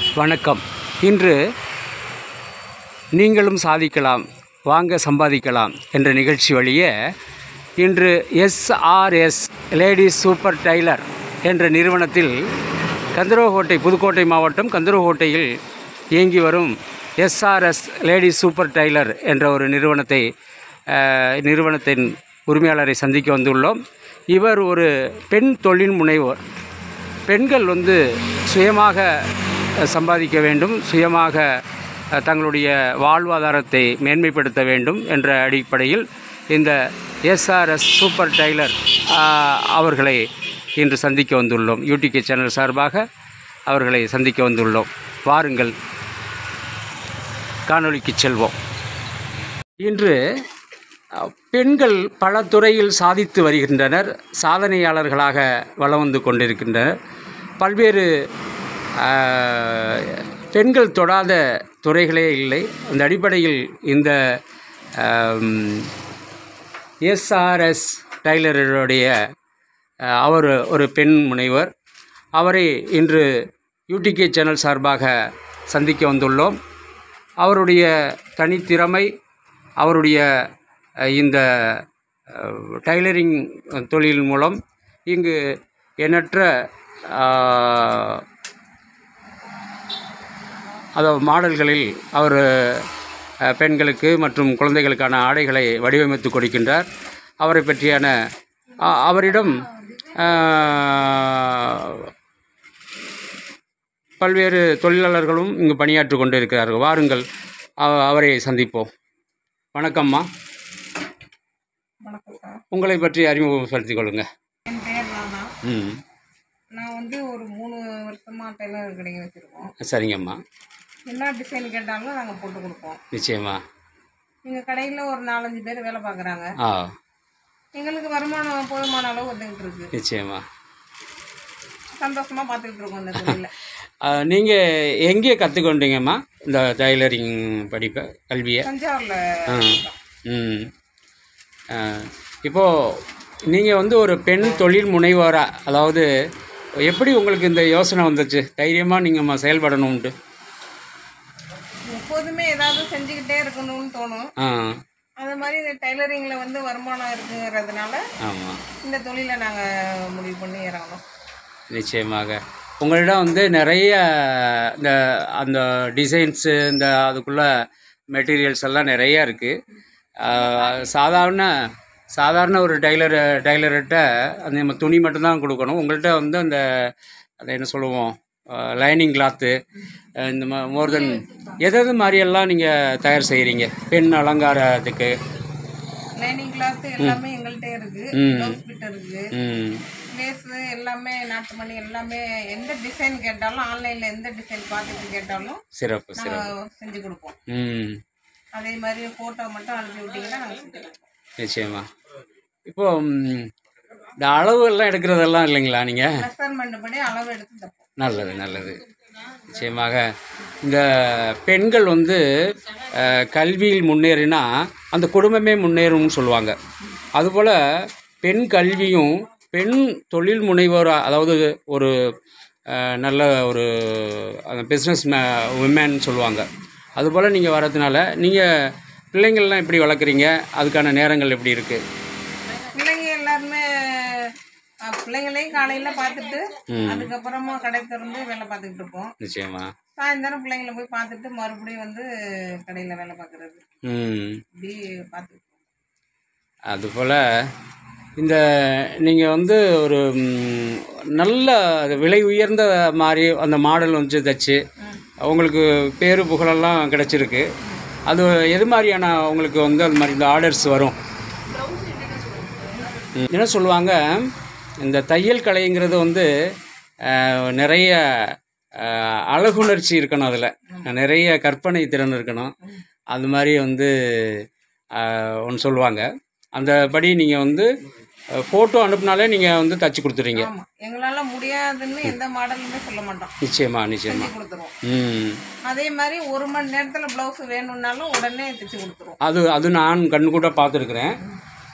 வணக்கம் இன்று நீங்களும் சாதிக்கலாம் வாங்க சம்பாதிக்கலாம் என்ற நிகழ்ச்சி வழியே இன்று எஸ்ஆர்எஸ் லேடிஸ் சூப்பர் டைலர் என்ற நிறுவனத்தில் கந்தரவகோட்டை புதுக்கோட்டை மாவட்டம் கந்தரவகோட்டையில் இயங்கி வரும் எஸ்ஆர்எஸ் லேடிஸ் சூப்பர் டைலர் என்ற ஒரு நிறுவனத்தை அஹ், நிறுவனத்தின் உரிமையாளரை சந்திக்க வந்துள்ளோம் இவர் ஒரு பெண் தொழில் முனைவோர் பெண்கள் வந்து சுயமாக அஹ், சம்பாதிக்க வேண்டும் சுயமாக அஹ், தங்களுடைய வாழ்வாதாரத்தை மேன்மைப்படுத்த வேண்டும் என்ற அடிப்படையில் இந்த எஸ்ஆர்எஸ் சூப்பர் டைலர் அஹ், அவர்களை இன்று சந்திக்க வந்துள்ளோம் யூடிகே சேனல் சார்பாக அவர்களை சந்திக்க வந்துள்ளோம் வாருங்கள் காணொளிக்கு செல்வோம் இன்று அஹ், பெண்கள் பல துறையில் சாதித்து வருகின்றனர் சாதனையாளர்களாக வலம் வந்து கொண்டிருக்கின்றனர் பல்வேறு அஹ், பெண்கள் தொடாத துறைகளே இல்லை அந்த அடிப்படையில் இந்த எஸ்ஆர்எஸ் டைலருடைய அஹ், அவர் ஒரு பெண் முனைவர் அவரை இன்று யூடிகே சேனல் சார்பாக சந்திக்க வந்துள்ளோம் அவருடைய தனித்திறமை அவருடைய அஹ், இந்த அஹ், டைலரிங் தொழில் மூலம் இங்கு எண்ணற்ற அஹ், அதாவது மாடல்களில் அவர் அஹ், பெண்களுக்கு மற்றும் குழந்தைகளுக்கான ஆடைகளை வடிவமைத்து கொடுக்கின்றார் அவரை பற்றியான அ- அவரிடம் அஹ், பல்வேறு தொழிலாளர்களும் இங்கு பணியாற்றி கொண்டு இருக்கிறார்கள் வாருங்கள் அவ- அவரை சந்திப்போம் வணக்கம்மா வணக்கம் சார் உங்களை பற்றி அறிமுகப்படுத்திக் கொள்ளுங்க என் பேர் ராணா ம் நான் வந்து ஒரு மூணு வருஷமாக டெய்லர் கடைங்க வச்சுருக்கோம் சரிங்கம்மா என்ன டிசைன் கேட்டாலும் நாங்கள் போட்டு கொடுப்போம் நிச்சயமா எங்கள் கடையில் ஒரு நாலஞ்சு பேர் வேலை பார்க்குறாங்க ஆ எங்களுக்கு வருமானம் போதுமான அளவு வந்துக்கிட்டு இருக்கு நிச்சயமா சந்தோஷமாக பார்த்துக்கிட்டு இருக்கோம் இந்த தொழிலில் நீங்கள் எங்கே கற்றுக்கொண்டீங்கம்மா இந்த டைலரிங் படிப்பை கல்வியை தஞ்சாவூரில் ஆ ம் ஆ, இப்போது நீங்கள் வந்து ஒரு பெண் தொழில் முனைவோராக அதாவது எப்படி உங்களுக்கு இந்த யோசனை வந்துச்சு தைரியமாக நீங்கள் செயல்படணும்ட்டு எப்போதுமே ஏதாவது செஞ்சுக்கிட்டே இருக்கணும்னு தோணும் ஆ அது மாதிரி இந்த டைலரிங்கில் வந்து வருமானம் இருக்குங்கிறதுனால ஆமாம் இந்த தொழிலை நாங்கள் முடிவு பண்ணி இறங்கணும் நிச்சயமாக உங்களிடம் வந்து நிறைய இந்த அந்த டிசைன்ஸு இந்த அதுக்குள்ள மெட்டீரியல்ஸ் எல்லாம் நிறைய இருக்குது சாதாரண சாதாரண ஒரு டைலர் டைலர்கிட்ட அந்த நம்ம துணி மட்டும்தான் கொடுக்கணும் உங்கள்கிட்ட வந்து அந்த அதை என்ன சொல்லுவோம் லைனிங் கிளாத்து இந்த மோர் தென் எதாவது மாதிரியெல்லாம் நீங்கள் தயார் செய்கிறீங்க பெண் அலங்காரத்துக்கு லைனிங் கிளாத் எல்லாமே எங்கள்கிட்ட இருக்குது ம். ப்ளவுஸ் பிட் இருக்குது ம் லேஸு எல்லாமே நாட்டு மணி எல்லாமே எந்த டிசைன் கேட்டாலும் ஆன்லைனில் எந்த டிசைன் பார்த்துட்டு கேட்டாலும் சிறப்பு சிறப்பு நாங்கள் செஞ்சு கொடுப்போம் ம் அதே மாதிரி ஃபோட்டோ மட்டும் அனுப்பி விட்டிங்கன்னா நாங்கள் செஞ்சு கொடுப்போம் நிச்சயமா இப்போ ம், இந்த அளவு எல்லாம் எடுக்கிறதெல்லாம் இல்லைங்களா நீங்கள் மெஷர்மெண்ட் படி அளவு எடுத்து தப்போம் நல்லது நல்லது நிச்சயமாக இந்த பெண்கள் வந்து அஹ், கல்வியில் முன்னேறினா அந்த குடும்பமே முன்னேறும்னு சொல்லுவாங்க அதுபோல் பெண் கல்வியும் பெண் தொழில் முனைவோராக அதாவது ஒரு அஹ், நல்ல ஒரு அந்த பிஸ்னஸ் உமன் சொல்லுவாங்க அதுபோல் நீங்கள் வர்றதுனால நீங்கள் பிள்ளைங்கள்லாம் எப்படி வளர்க்குறீங்க அதுக்கான நேரங்கள் எப்படி இருக்குது பிள்ளைங்க எல்லாருமே அஹ், பிள்ளைங்களையும் காலையில் பார்த்துட்டு ம். அதுக்கப்புறமா கடை திறந்து வேலை பார்த்துக்கிட்டு இருப்போம் நிச்சயமா சாயந்தரம் பிள்ளைங்களை போய் பார்த்துட்டு மறுபடியும் வந்து கடையில் வேலை பார்க்குறது ம் இப்படி பார்த்துக்கிட்டு அதுபோல் இந்த நீங்கள் வந்து ஒரு ம், நல்ல விலை உயர்ந்த மாதிரி அந்த மாடல் வந்து தைச்சு உங்களுக்கு பேரு புகழெல்லாம் கிடச்சிருக்கு அது எது மாதிரியான உங்களுக்கு வந்து அது மாதிரி இந்த ஆர்டர்ஸ் வரும் ம், என்ன சொல்லுவாங்க இந்த தையல் கலைங்கிறது வந்து அஹ், நிறைய அஹ், அழகுணர்ச்சி இருக்கணும் அதில் நிறைய கற்பனை திறன் இருக்கணும் அது மாதிரி வந்து ஒன்று சொல்லுவாங்க அந்த படி நீங்கள் வந்து ஃபோட்டோ அனுப்புனாலே நீங்கள் வந்து தச்சு கொடுத்துறீங்க ஆமாம் எங்களால் முடியாதுன்னு எந்த மாடலுமே சொல்ல மாட்டோம் நிச்சயமா நிச்சயமா செஞ்சு கொடுத்துருவோம் ம் அதே மாதிரி ஒரு மணி நேரத்தில் ப்ளவுஸ் வேணும்னாலும் உடனே தைச்சு கொடுத்துருவோம் அது அது நான் கண்ணு கூட பார்த்துருக்குறேன்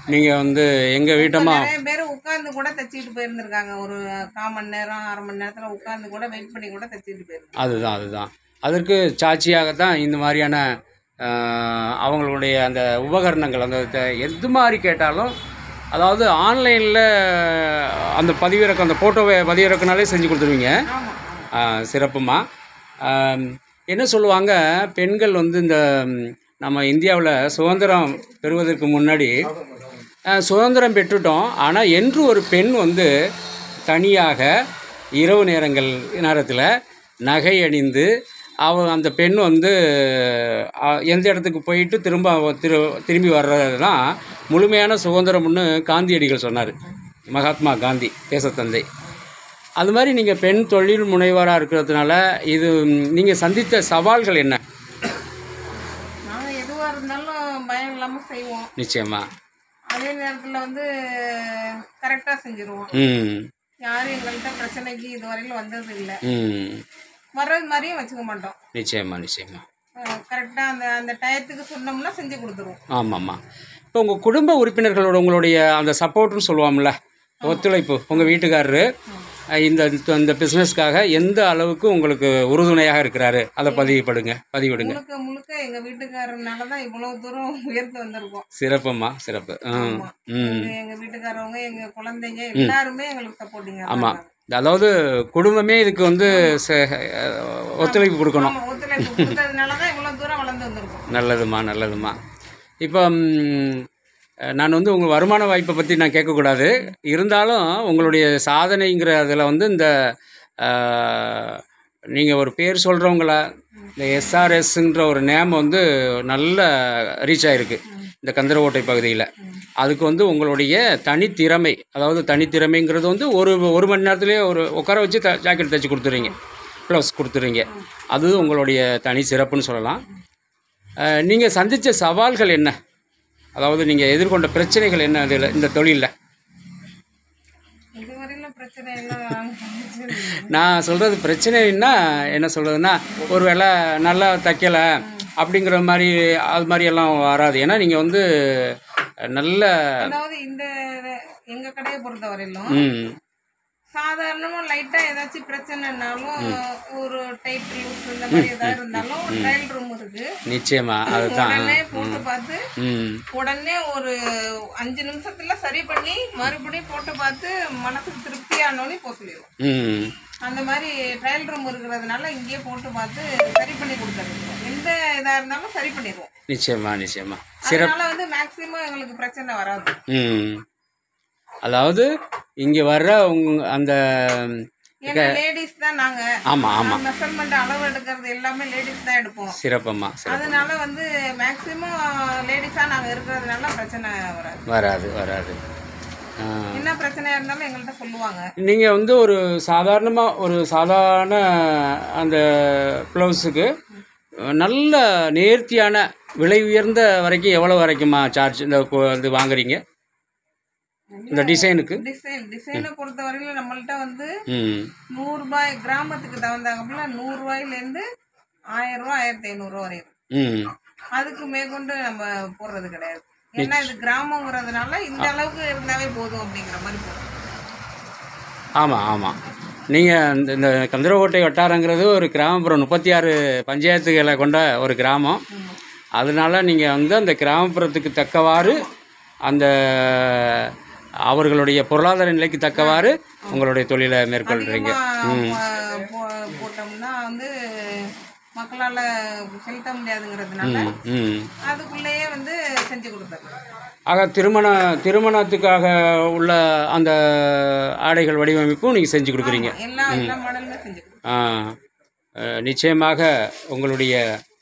நீங்கள் வந்து எங்கள் வீட்டம்மா நிறைய பேர் உட்கார்ந்து கூட தச்சிட்டு போயிருந்திருக்காங்க ஒரு கால் மணி நேரம் அரை மணி நேரத்துல உட்கார்ந்து கூட வெயிட் பண்ணி கூட தச்சிட்டு போயிருக்காங்க அதுதான் அதுதான் அதற்கு சாட்சியாகத்தான் இந்த மாதிரியான ஆஹ், அவங்களுடைய அந்த உபகரணங்கள் அந்த த- எது மாதிரி கேட்டாலும் அதாவது ஆன்லைனில் அந்த பதிவிறக்கம் அந்த ஃபோட்டோவை பதிவிறக்கினாலே செஞ்சு கொடுத்துருவீங்க ஆமா ஆமா ஆஹ், சிறப்புமா ஆம், என்ன சொல்லுவாங்க பெண்கள் வந்து இந்த ம், நம்ம இந்தியாவில் சுதந்திரம் பெறுவதற்கு முன்னாடி ஆஹ், சுதந்திரம் பெற்றுட்டோம் ஆனால் என்று ஒரு பெண் வந்து தனியாக இரவு நேரங்கள் நேரத்தில் நகை அணிந்து அவ அந்த பெண் வந்து ஆஹ், எந்த இடத்துக்கு போயிட்டு திரும்ப அவ திரு திரும்பி வர்றது தான் முழுமையான சுதந்திரம்னு காந்தியடிகள் சொன்னார் மகாத்மா காந்தி தேசத்தந்தை அது மாதிரி நீங்கள் பெண் தொழில் முனைவராக இருக்கிறதுனால இது நீங்கள் சந்தித்த சவால்கள் என்ன நாங்க எதுவா இருந்தாலும் பயம் இல்லாம செய்வோம் நிச்சயமா அதே நேரத்துல வந்து கரெக்டா செஞ்சுருவோம் ம் யாரும் எங்கள்கிட்ட பிரச்சனைக்கு இதுவரையிலும் வந்தது இல்லை ம் வர்றது மாதிரியும் வச்சுக்க மாட்டோம் நிச்சயமா நிச்சயமா கரெக்டாக அந்த அந்த டயத்துக்கு சொன்னோம்னா செஞ்சு கொடுத்துருவோம் ஆமாம்மா இப்போ உங்கள் குடும்ப உறுப்பினர்களோட உங்களுடைய அந்த சப்போர்ட்னு சொல்லுவோம்ல ஒத்துழைப்பு உங்கள் வீட்டுக்காரரு அஹ், இந்த இந்த பிஸ்னஸ்க்காக எந்த அளவுக்கு உங்களுக்கு உறுதுணையாக இருக்கிறாரு அதை பதிவுபடுங்க பதிவிடுங்க முழுக்க முழுக்க எங்க வீட்டுக்காரனால தான் இவ்வளவு தூரம் உயர்த்து வந்திருக்கோம் சிறப்பும்மா சிறப்பு ம் ஆமா. ம் எங்க- எங்க வீட்டுக்காரவங்க எங்க குழந்தைங்க எல்லாருமே எங்களுக்கு சப்போர்ட்டிங்க ஆமாம் அதாவது குடும்பமே இதுக்கு வந்து ச- ஒத்துழைப்பு கொடுக்கணும் ஒத்துழைப்பு கொடுத்ததுனால தான் இவ்வளவு தூரம் வளர்ந்து வந்திருக்கோம் நல்லதும்மா நல்லதும்மா இப்போ ம், நான் வந்து உங்கள் வருமான வாய்ப்பை பற்றி நான் கேட்கக்கூடாது இருந்தாலும் உங்களுடைய சாதனைங்கிற அதில் வந்து இந்த நீங்கள் ஒரு பேர் சொல்கிறவங்கள இந்த எஸ்ஆர்எஸ்ன்ற ஒரு நேம் வந்து நல்ல ரீச் ஆகிருக்கு இந்த கந்தரவோட்டை பகுதியில் அதுக்கு வந்து உங்களுடைய தனித்திறமை அதாவது தனித்திறமைங்கிறது வந்து ஒரு ஒரு மணி நேரத்துலேயே ஒரு உட்கார வச்சு த ஜாக்கெட் தைச்சி கொடுத்துறீங்க ப்ளவுஸ் கொடுத்துறீங்க அது உங்களுடைய தனி சிறப்புன்னு சொல்லலாம் நீங்கள் சந்தித்த சவால்கள் என்ன அதாவது நீங்கள் எதிர்கொண்ட பிரச்சனைகள் என்ன அதில் இந்த தொழிலில் இதுவரையிலும் பிரச்சனை எல்லாம் நான் சொல்கிறது பிரச்சனைன்னா என்ன சொல்கிறதுன்னா ஒரு வேளை நல்லா தைக்கலை அப்படிங்கிற மாதிரி அது மாதிரி எல்லாம் வராது ஏன்னா நீங்கள் வந்து நல்ல அதாவது இந்த எங்க கடையை பொறுத்த வரையிலும் ம் சாதாரணமா லைட்டா ஏதாச்சும் பிரச்சனைனாலும் ஒரு டைட் லூஸ் இந்த மாதிரி ஏதாவது இருந்தாலும் ட்ரையல் ரூம் இருக்கு நிச்சயமா அதுதான் உடனே போட்டு பார்த்து ம் உடனே ஒரு அஞ்சு நிமிஷத்துல சரி பண்ணி மறுபடியும் போட்டு பார்த்து மனசுக்கு திருப்தியானோடனே போக சொல்லிடுவோம் ம் அந்த மாதிரி ட்ரையல் ரூம் இருக்கிறதுனால இங்கேயே போட்டு பார்த்து சரி பண்ணி கொடுத்துருவோம் எந்த இதா இருந்தாலும் சரி பண்ணிடுவோம் நிச்சயமா நிச்சயமா அதனால வந்து மேக்சிமம் எங்களுக்கு பிரச்சனை வராது ம் அதாவது இங்கே வர்ற உங் அந்த ஏன்னா லேடிஸ் தான் நாங்க ஆமாம் ஆமாம் மெஷர்மெண்ட் அளவு எடுக்கிறது எல்லாமே லேடிஸ் தான் எடுப்போம் சிறப்பம்மா சிறப்பு அதனால வந்து மேக்சிமம் லேடிஸா நாங்க இருக்கிறதுனால பிரச்சனை வராது வராது வராது ஆ. என்ன பிரச்சனையா இருந்தாலும் எங்கள்கிட்ட சொல்லுவாங்க நீங்கள் வந்து ஒரு சாதாரணமாக ஒரு சாதாரண அந்த ப்ளவுஸுக்கு நல்ல நேர்த்தியான விலை உயர்ந்த வரைக்கும் எவ்வளோ வரைக்குமா சார்ஜ் இந்த கு- இது வாங்குறீங்க இந்த டிசைனுக்கு டிசைன் டிசைனை பொறுத்த வரையிலும் நம்மள்ட்ட வந்து ம் நூறு ரூபாய் கிராமத்துக்கு தகுந்தாப்புல நூறு ரூபாயில இருந்து ஆயிரம் ரூபாய் ஆயிரத்தி ஐநூறு ரூபா வரையும் ம் அதுக்கு மேற்கொண்டு நம்ம போடுறது கிடையாது ஏன்னா இது கிராமங்கிறதுனால இந்த அளவுக்கு இருந்தாவே போதும் அப்படிங்கிற மாதிரி போதும் ஆமாம் ஆமாம் நீங்கள் இந்த இந்த கந்தரக்கோட்டை வட்டாரங்கிறது ஒரு கிராமப்புறம் முப்பத்தி ஆறு பஞ்சாயத்துகளை கொண்ட ஒரு கிராமம் அதனால நீங்கள் வந்து அந்த கிராமப்புறத்துக்கு தக்கவாறு அந்த அவர்களுடைய பொருளாதார நிலைக்கு தக்கவாறு உங்களுடைய தொழிலை மேற்கொள்கிறீங்க அதிகமா போ- போ- போட்டோம்னா வந்து மக்களால செலுத்த முடியாதுங்கிறதுனால ம் அதுக்குள்ளேயே வந்து செஞ்சு கொடுத்துருக்கோம் ஆக திருமண திருமணத்துக்காக உள்ள அந்த ஆடைகள் வடிவமைப்பும் நீங்கள் செஞ்சு கொடுக்குறீங்க எல்லா எல்லா மாடலுமே செஞ்சு கொடுத்துருக்கோம் ஆ, அஹ், நிச்சயமாக உங்களுடைய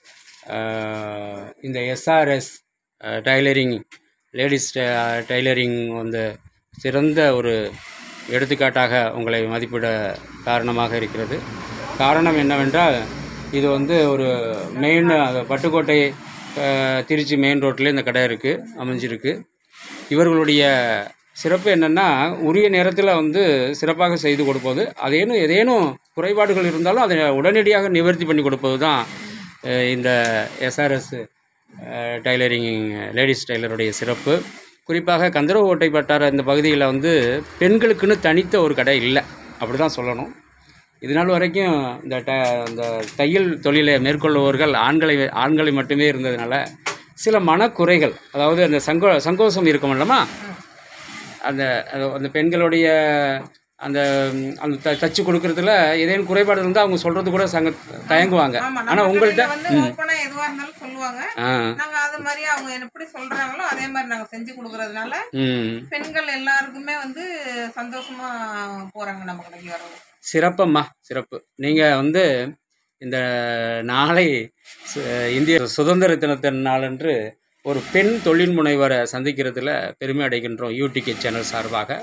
அஹ், இந்த எஸ்ஆர்எஸ் டைலரிங் லேடிஸ் டைலரிங் வந்து சிறந்த ஒரு எடுத்துக்காட்டாக உங்களை மதிப்பிட காரணமாக இருக்கிறது காரணம் என்னவென்றால் இது வந்து ஒரு மெயின் பட்டுக்கோட்டை அஹ், திருச்சி மெயின் ரோட்டில் இந்த கடை இருக்குது அமைஞ்சிருக்கு இவர்களுடைய சிறப்பு என்னென்னா உரிய நேரத்தில் வந்து சிறப்பாக செய்து கொடுப்பது அதேனும் ஏதேனும் குறைபாடுகள் இருந்தாலும் அதை உடனடியாக நிவர்த்தி பண்ணி கொடுப்பது தான் அஹ், இந்த எஸ்ஆர்எஸ் டைலரிங் லேடிஸ் டைலருடைய சிறப்பு குறிப்பாக கந்தரவோட்டை வட்டார இந்த பகுதியில் வந்து பெண்களுக்குன்னு தனித்த ஒரு கடை இல்லை அப்படி தான் சொல்லணும் இது நாள் வரைக்கும் இந்த ட இந்த தையல் தொழிலை மேற்கொள்பவர்கள் ஆண்களை ஆண்களை மட்டுமே இருந்ததுனால சில மனக்குறைகள் அதாவது அந்த சங்கோ சங்கோஷம் இருக்கும் இல்லமா அந்த அது- அந்த பெண்களுடைய அந்த ம், அந்த த தச்சு கொடுக்கறதுல ஏதேனும் குறைபாடு இருந்தால் அவங்க சொல்கிறது கூட சங்க தயங்குவாங்க ஆமா ஆனால் நம்ம உங்கள்கிட்ட கடையில வந்து ஓப்பனா எதுவா இருந்தாலும் சொல்லுவாங்க ஆ நாங்க அது மாதிரி அவங்க எப்படி சொல்றாங்களோ அதே மாதிரி நாங்க செஞ்சு கொடுக்கறதுனால ம் பெண்கள் எல்லாருக்குமே வந்து சந்தோஷமா போறாங்க நம்ம கடைக்கு வரவங்க சிறப்பம்மா சிறப்பு நீங்கள் வந்து இந்த நாளை சு- இந்திய சுதந்திர தினத்தின் நாளன்று ஒரு பெண் தொழில் முனைவரை சந்திக்கிறதுல பெருமை அடைகின்றோம் யூடிகே சேனல் சார்பாக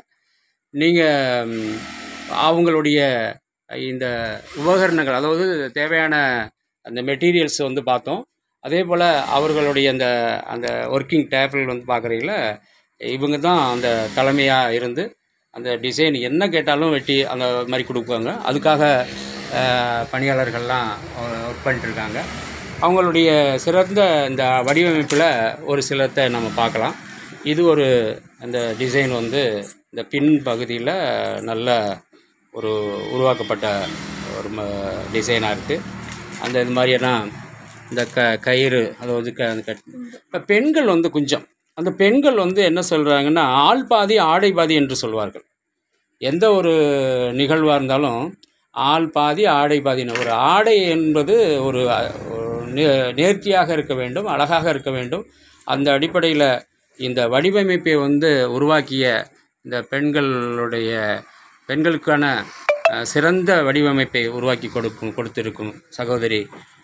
நீங்கள் அவங்களுடைய இந்த உபகரணங்கள் அதாவது தேவையான அந்த மெட்டீரியல்ஸ் வந்து பார்த்தோம் அதே போல் அவர்களுடைய அந்த அந்த ஒர்க்கிங் டேபிள் வந்து பார்க்குறீங்கள இவங்க தான் அந்த தலைமையாக இருந்து அந்த டிசைன் என்ன கேட்டாலும் வெட்டி அந்த மாதிரி கொடுப்பாங்க அதுக்காக அஹ், பணியாளர்கள்லாம் ஒர்க் பண்ணிட்டுருக்காங்க அவங்களுடைய சிறந்த இந்த வடிவமைப்பில் ஒரு சிலத்தை நம்ம பார்க்கலாம் இது ஒரு அந்த டிசைன் வந்து இந்த பின் பகுதியில் நல்ல ஒரு உருவாக்கப்பட்ட ஒரு டிசைனாக இருக்குது அந்த இது மாதிரியெல்லாம் இந்த க கயிறு அதாவது க அந்த கட் இப்போ பெண்கள் வந்து கொஞ்சம் அந்த பெண்கள் வந்து என்ன சொல்கிறாங்கன்னா ஆள் பாதி ஆடை பாதி என்று சொல்வார்கள் எந்த ஒரு நிகழ்வாக இருந்தாலும் ஆள் பாதி ஆடை பாதின்னு ஒரு ஆடை என்பது ஒரு அஹ், ஒரு நே- நேர்த்தியாக இருக்க வேண்டும் அழகாக இருக்க வேண்டும் அந்த அடிப்படையில் இந்த வடிவமைப்பை வந்து உருவாக்கிய இந்த பெண்களுடைய பெண்களுக்கான அஹ், சிறந்த வடிவமைப்பை உருவாக்கி கொடுக்கும் கொடுத்திருக்கும் சகோதரி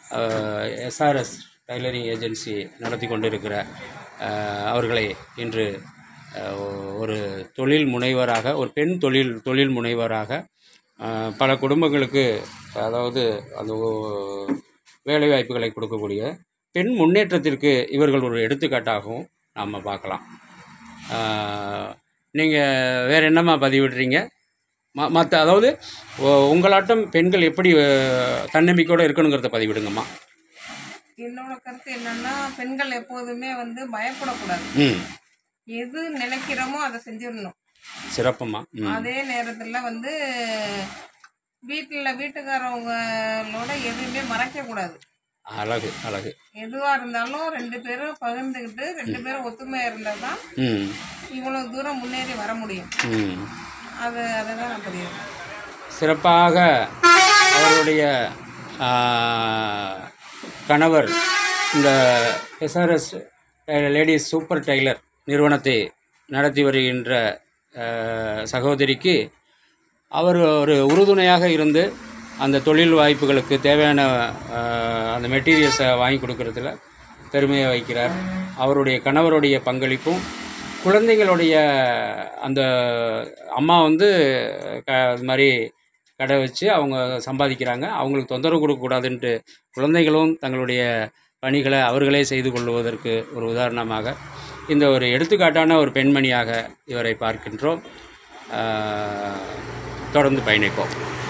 எஸ்ஆர்எஸ் டைலரிங் ஏஜென்சி நடத்தி கொண்டிருக்கிற அஹ், அவர்களை இன்று அஹ், ஒரு தொழில் முனைவராக ஒரு பெண் தொழில் தொழில் முனைவராக அஹ், பல குடும்பங்களுக்கு அதாவது அந்த ஒ- வேலை வாய்ப்புகளை கொடுக்கக்கூடிய பெண் முன்னேற்றத்திற்கு இவர்கள் ஒரு எடுத்துக்காட்டாகவும் நாம் பார்க்கலாம் நீங்கள் வேறு என்னம்மா பதிவிடுறீங்க ம மற்ற அதாவது ஒ- உங்களாட்டம் பெண்கள் எப்படி அஹ், தன்னம்பிக்கையோடு இருக்கணுங்கிறத பதிவிடுங்கம்மா என்னோட கருத்து என்னன்னா பெண்கள் எப்போதுமே வந்து பயப்படக்கூடாது ம் எது நினைக்கிறோமோ அதை செஞ்சிடணும் சிறப்பம்மா ம் அதே நேரத்துல வந்து வீட்டுல வீட்டுக்காரவங்களோட எதுவுமே மறைக்க கூடாது அழகு அழகு எதுவா இருந்தாலும் ரெண்டு பேரும் பகிர்ந்துக்கிட்டு ரெண்டு பேரும் ஒத்துமையா இருந்தால் தான் ம் இவ்வளவு தூரம் முன்னேறி வர முடியும் ம் அது அதை தான் நான் பதிவு சிறப்பாக அவருடைய ஆ, கணவர் இந்த எஸ்ஆர்எஸ் லேடிஸ் சூப்பர் டெய்லர் நிறுவனத்தை நடத்தி வருகின்ற ஆ, சகோதரிக்கு அவர் ஒரு உறுதுணையாக இருந்து அந்த தொழில் வாய்ப்புகளுக்கு தேவையான ஆ, அந்த மெட்டீரியல்ஸை வாங்கி கொடுக்கறதுல பெருமையை வைக்கிறார் அவருடைய கணவருடைய பங்களிப்பும் குழந்தைங்களுடைய அந்த அம்மா வந்து க இது மாதிரி கடை வச்சு அவங்க சம்பாதிக்கிறாங்க அவங்களுக்கு தொந்தரவு கொடுக்கக்கூடாதுன்ட்டு குழந்தைகளும் தங்களுடைய பணிகளை அவர்களே செய்து கொள்வதற்கு ஒரு உதாரணமாக இந்த ஒரு எடுத்துக்காட்டான ஒரு பெண்மணியாக இவரை பார்க்கின்றோம் ஆஹ் தொடர்ந்து பயணிப்போம்